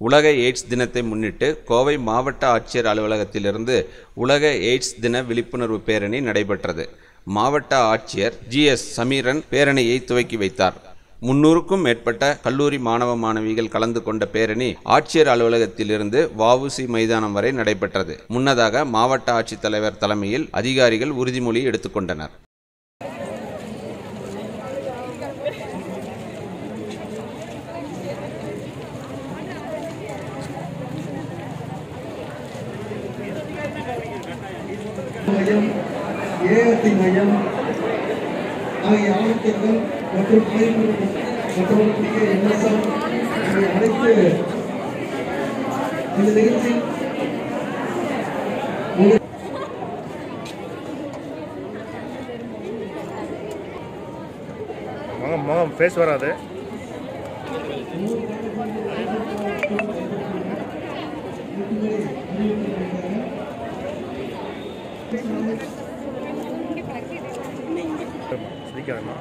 உலக எய்ட்ஸ் தினத்தை முன்னிட்டு கோவை மாவட்ட ஆட்சியர் அலுவலகத்திலிருந்து உலக எய்ட்ஸ் தின விழிப்புணர்வு பேரணி நடைபெற்றது மாவட்ட ஆட்சியர் ஜி எஸ் சமீரன் பேரணியை துவக்கி வைத்தார் முன்னூறுக்கும் மேற்பட்ட கல்லூரி மாணவ மாணவிகள் கலந்து கொண்ட பேரணி ஆட்சியர் அலுவலகத்திலிருந்து வஉசி மைதானம் வரை நடைபெற்றது முன்னதாக மாவட்ட ஆட்சித்தலைவர் தலைமையில் அதிகாரிகள் உறுதிமொழி எடுத்துக்கொண்டனர் மையம் ஏஆர்டி மையம் ஆகிய ஆணையங்கள் மற்றும் ஆய்வு மற்றவர்களுடைய என்எஸ்எம் ஆகிய அனைத்து இந்த நிகழ்ச்சி முகம் முகம் ஃபேஸ் வராது சிரிக்காதம்மா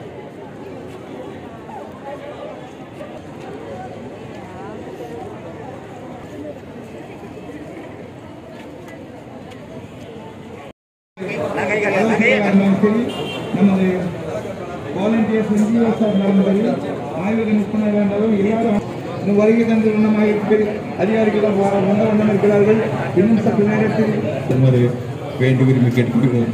இருந்தாலும் சரி நமது வாலண்டியர்ஸ் என்ஜிஓஸ் இருந்தாலும் சரி ஆய்வக நிபுணர் இருந்தாலும் எல்லாரும் இந்த வருகை தந்து வண்ணமாக இருக்கிற அதிகாரிகளும் வர வந்த வண்ணம் இருக்கிறார்கள் இன்னும் சற்று நேரத்தில் நமது வேண்டி விரும்பி கேட்டுக்கொள்கிறோம்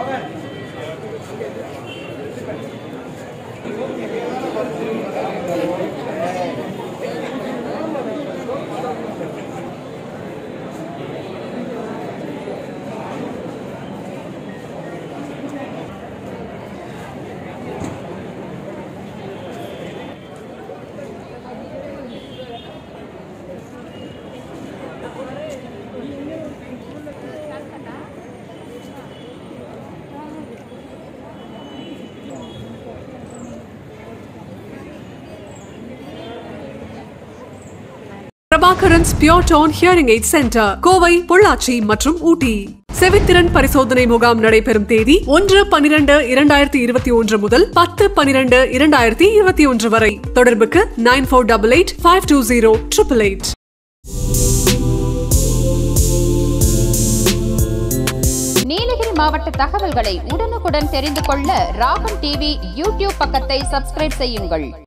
Prabhakaran's pure tone hearing aid centre Kovai Pollachi மற்றும் ஊட்டி செவித்திறன் பரிசோதனை முகாம் நடைபெறும் தேதி ஒன்று பனிரெண்டு இரண்டாயிரத்தி இருபத்தி ஒன்று முதல் பத்து பனிரெண்டு இரண்டாயிரத்தி இருபத்தி ஒன்று வரை தொடர்புக்கு nine four double eight five two zero triple eight Nilgiri மாவட்ட தகவல்களை உடனுக்குடன் தெரிந்து கொள்ள ராகம் டிவி யூடியூப் பக்கத்தை சப்ஸ்கிரைப் செய்யுங்கள்